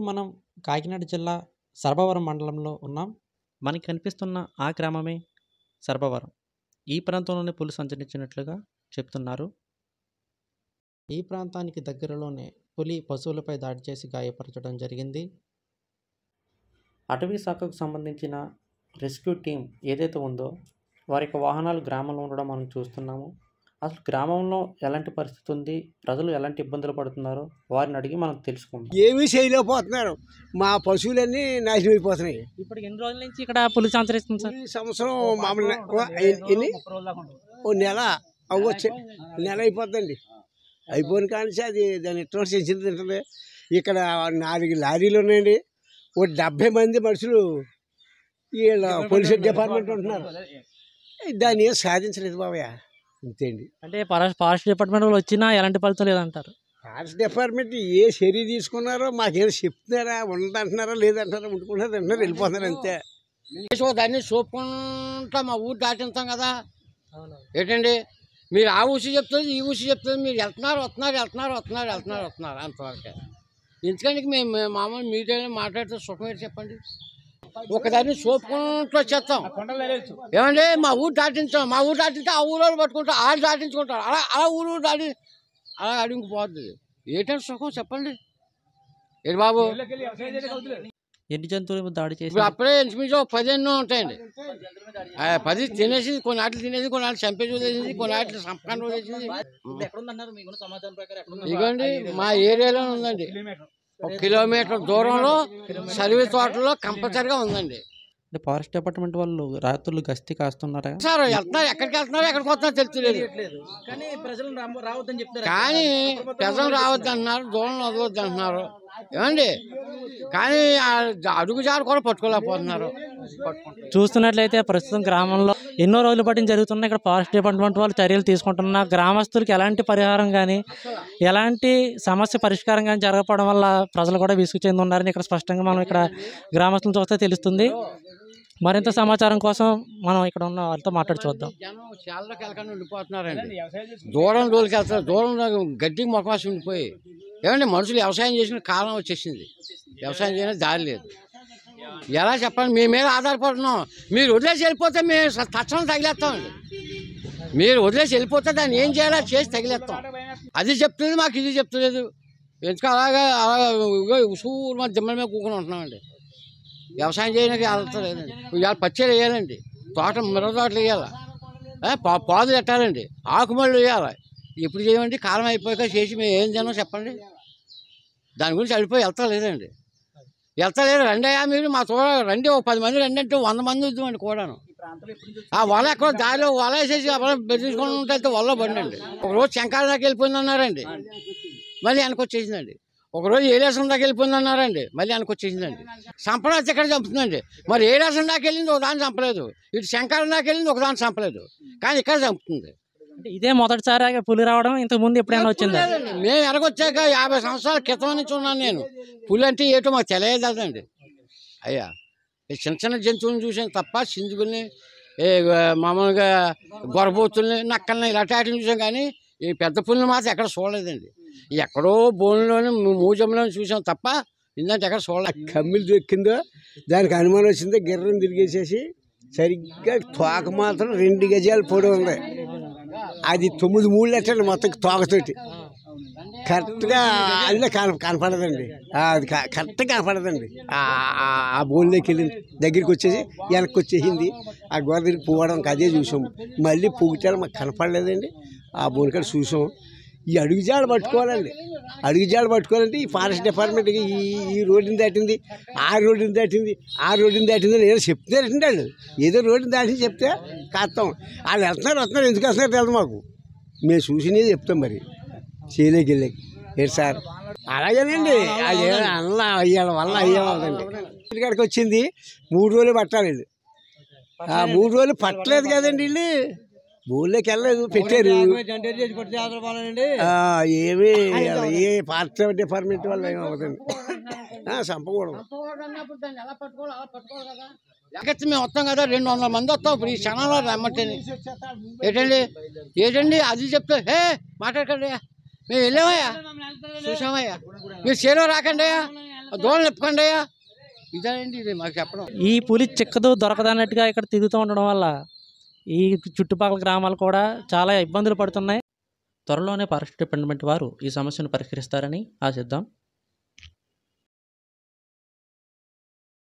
మనం కాకినాడ జిల్లా సర్పవరం మండలంలో ఉన్నాం మనకి కనిపిస్తున్న ఆ గ్రామమే సర్పవరం ఈ ప్రాంతంలోనే పులి సంచరించినట్లుగా చెప్తున్నారు ఈ ప్రాంతానికి దగ్గరలోనే పులి పశువులపై దాడి చేసి గాయపరచడం జరిగింది అటవీ శాఖకు సంబంధించిన రెస్క్యూ టీం ఏదైతే ఉందో వారి యొక్క వాహనాలు గ్రామంలో ఉండడం మనం చూస్తున్నాము అసలు గ్రామంలో ఎలాంటి పరిస్థితి ఉంది ప్రజలు ఎలాంటి ఇబ్బందులు పడుతున్నారో వారిని అడిగి మనం తెలుసుకుందాం ఏమీ చేయలేకపోతున్నారు మా పశువులన్నీ నాశనం అయిపోతున్నాయి ఇప్పుడు ఎన్ని రోజుల నుంచి ఇక్కడ పులి సంచరిస్తుంది సార్ ఈ సంవత్సరం మామూలు నె- ఓ, ఎన్ని- ఎన్ని ఓ నెల అవ్వచ్చు నెల అయిపోద్దండి అయిపోయిన కానీ అది దాని ఇష్టం చేసింది తింటుంది ఇక్కడ నాలుగు లారీలు ఉన్నాయండి ఓ డెబ్బై మంది మనుషులు వీళ్ళ పోలీస్ డిపార్ట్మెంట్ ఉంటున్నారు దాన్ని ఏం సాధించలేదు బాబయ్య అంతే అండి అంటే ఫారెస్ట్ ఫారెస్ట్ డిపార్ట్మెంట్ వాళ్ళు వచ్చినా ఎలాంటి ఫలితం లేదంటారు ఫారెస్ట్ డిపార్ట్మెంట్ ఏ చర్య తీసుకున్నారో మాకేం చెప్తున్నారా ఉందంటున్నారా లేదంటున్నారా ఉంటుకున్నారు అంటున్నారు వెళ్ళిపోతున్నారు అంతే సో దాన్ని చూపుకుంటా మా ఊరు దాటిస్తాం కదా ఏంటండి మీరు ఆ ఊసి చెప్తుంది ఈ ఊసి చెప్తుంది మీరు వెళ్తున్నారు వస్తున్నారు వెళ్తున్నారు వస్తున్నారు వెళ్తున్నారు వస్తున్నారు అంతవరకే ఎందుకంటే మేము మేము మామూలు మీడియాలో మాట్లాడితే సుఖం ఏంటి చెప్పండి ఒకదాన్ని చూపుకుంటూ వచ్చేస్తాం ఏమండి మా ఊరు దాటించాం మా ఊరు దాటింటే ఆ ఊరు వాళ్ళు పట్టుకుంటారు వాళ్ళు దాటించుకుంటారు అలా అలా ఊరు ఊరు దాటి అలా అడిగిపోద్ది ఏంటంటే సుఖం చెప్పండి ఏంటి బాబు ఎన్ని జంతువులు దాడి చేసి ఇప్పుడు అప్పుడే ఇంచుమించు ఒక పది ఎన్నో ఉంటాయండి ఆ, పది తినేసి కొన్ని ఆటలు తినేసి కొన్ని ఆటలు చంపేసి వదిలేసింది కొన్ని ఆటలు సంపకాన్ని వదిలేసింది ఇదిగోండి మా ఏరియాలో ఉందండి ఒక కిలోమీటర్ దూరంలో సర్వీస్ తోటలో కంపల్సరిగా ఉందండి అంటే ఫారెస్ట్ డిపార్ట్మెంట్ వాళ్ళు రాత్రులు గస్తీ కాస్తున్నారా సార్ వెళ్తున్నారు ఎక్కడికి వెళ్తున్నారు ఎక్కడికి వస్తున్నారు తెలుస్తలేదు కానీ ప్రజలు రావద్దని చెప్తారు కానీ ప్రజలు రావద్దు అంటున్నారు దూరం వదవద్దు అంటున్నారు ఏమండి కానీ ఆ అడుగు జారు కూడా పట్టుకోలేకపోతున్నారు పట్టుకుంటారు చూస్తున్నట్లయితే ప్రస్తుతం గ్రామంలో ఎన్నో రోజుల పాటు జరుగుతున్న ఇక్కడ ఫారెస్ట్ డిపార్ట్మెంట్ వాళ్ళు చర్యలు తీసుకుంటున్న గ్రామస్తులకి ఎలాంటి పరిహారం కానీ ఎలాంటి సమస్య పరిష్కారం కానీ జరగకపోవడం వల్ల ప్రజలు కూడా విసుగు చెంది ఉన్నారని ఇక్కడ స్పష్టంగా మనం ఇక్కడ గ్రామస్తులను చూస్తే తెలుస్తుంది మరింత సమాచారం కోసం మనం ఇక్కడ ఉన్న వాళ్ళతో మాట్లాడి చూద్దాం జనం చాలలోకి వెళ్ళకుండా ఉండిపోతున్నారండి దూరం రోజులకి వెళ్తారు దూరం గడ్డి మొక్కవాసి ఉండిపోయి ఏమంటే మనుషులు వ్యవసాయం చేసిన కాలం వచ్చేసింది వ్యవసాయం చేయడం దారి లేదు ఎలా చెప్పండి మీ మీద ఆధారపడుతున్నాం మీరు వదిలేసి వెళ్ళిపోతే మేము స- తక్షణం తగిలేస్తామండి మీరు వదిలేసి వెళ్ళిపోతే దాన్ని ఏం చేయాలో అది చేసి తగిలేస్తాం అది చెప్తుంది మాకు ఇది చెప్తలేదు ఎందుకు అలాగా అలాగా ఉసుగు మా దిమ్మల మీద కూకుని ఉంటున్నామండి వ్యవసాయం చేయడానికి వెళ్తలేదండి ఇవాళ పచ్చడి వేయాలండి తోట మిరప తోటలు వేయాలి ఆ, పా- పాదులు పెట్టాలండి ఆకుమళ్ళు వేయాలి ఎప్పుడు చేయమండి కాలం అయిపోయాక చేసి మేము ఏం తిన్నాం చెప్పండి దాని గురించి వెళ్ళిపోయి వెళ్తా లేదండి వెళ్తా లేదు రండి అయ్యా మీరు మా తోడ రండి ఒక పది మంది రండి అంటే వంద మంది వద్దామండి కూడాను ఆ వల ఎక్కడో దారిలో వల వేసేసి అప్పుడు బెదిరించుకొని ఉంటే వల్ల బండి ఒక రోజు శంకాల దాకా వెళ్ళిపోయింది అన్నారండి మళ్ళీ వెనక్కి వచ్చేసిందండి ఒక రోజు ఏ లేసం దాకా వెళ్ళిపోయింది అన్నారండి మళ్ళీ వెనక్కి వచ్చేసిందండి సంపద వచ్చి ఎక్కడ చంపుతుందండి మరి ఏ లేసం దాకా వెళ్ళింది ఒక దాన్ని చంపలేదు ఇటు శంకాలం దాకా వెళ్ళింది ఒక దాన్ని చంపలేదు కానీ ఇక్కడ చంపుతుంది అంటే ఇదే మొదటిసారి పులి రావడం ఇంతకు ముందు ఎప్పుడైనా వచ్చిందా లేదండి. మేము వెనకొచ్చాక యాభై సంవత్సరాల క్రితం నుంచి ఉన్నాను నేను పులి అంటే ఏటో మాకు తెలియదండి అయ్యా ఈ చిన్న చిన్న జంతువులను చూసాను తప్ప సింధువుల్ని ఏ ఆ, మామూలుగా గొరబోతుల్ని నక్కల్ని ఇలాంటి వాటిని చూసాం కానీ ఈ పెద్ద పుల్ని మాత్రం ఎక్కడ చూడలేదండి ఎక్కడో బోన్లోని మూజంలోని చూసాం తప్ప ఇందంటే ఎక్కడ చూడలేదు కమ్మిలు దొక్కిందో దానికి అనుమానం వచ్చిందో గిర్రం తిరిగేసేసి సరిగ్గా తోక మాత్రం రెండు గజాలు పొడి ఉంది అది తొమ్మిది మూడు లెట్టండి మొత్తం తోకతోటి కరెక్ట్గా అందులో కన కనపడదండి ఆ, అది క- కరెక్ట్గా కనపడదండి ఆ ఆ- ఆ బోన్లోకి వెళ్ళింది దగ్గరికి వచ్చేసి వెనక్కి వచ్చేసింది ఆ గోడ దగ్గరికి పోవడం అదే చూసాం మళ్ళీ పొగిటాలు మాకు కనపడలేదండి ఆ బోన్కాడ చూసాం ఈ అడుగుజాడ పట్టుకోవాలండి అడుగుజాడ పట్టుకోవాలంటే ఈ ఫారెస్ట్ డిపార్ట్మెంట్కి ఈ ఈ రోడ్డుని దాటింది ఆ రోడ్డుని దాటింది ఆ రోడ్డుని దాటింది అని ఏదో చెప్తున్నారండి వాళ్ళు ఏదో రోడ్డుని దాటింది చెప్తే కాస్తాం వాళ్ళు వెళ్తున్నారు వస్తున్నారు ఎందుకు వస్తున్నారు తెలియదు మాకు మేము చూసినది చెప్తాం మరి చేయలేకి వెళ్ళేకి ఏంటి సార్ అలాగేనండి అది అల్ల అయ్యాల వల్ల అయ్యేవాళ్ళండి ఇంటికాడికి వచ్చింది మూడు రోజులు పట్టాలి వీళ్ళు ఆ మూడు రోజులు పట్టలేదు కదండి వీళ్ళు ఊళ్ళోకి వెళ్ళలేదు పెట్టారు ఆ, ఏమీ ఏ పార్టీ డిపార్ట్మెంట్ వల్ల ఏమి అవ్వదండి ఆ, చంపకూడదు లేకపోతే మేము వస్తాం కదా రెండు వందల మంది వస్తాం ఇప్పుడు ఈ క్షణంలో రమ్మంటేనే ఏంటండి ఏంటండి అది చెప్తే హే మాట్లాడకండి అయ్యా మేము వెళ్ళామయ్యా చూసామయ్యా మీరు చేలో రాకండి అయ్యా ఆ దూరం నిప్పకండి అయ్యా ఇదేంటి ఇది మాకు చెప్పడం ఈ పులి చిక్కదు దొరకదన్నట్టుగా ఇక్కడ తిరుగుతూ ఉండడం వల్ల ఈ చుట్టుపక్కల గ్రామాలు కూడా చాలా ఇబ్బందులు పడుతున్నాయి త్వరలోనే ఫారెస్ట్ డిపార్ట్మెంట్ వారు ఈ సమస్యను పరిష్కరిస్తారని ఆశిద్దాం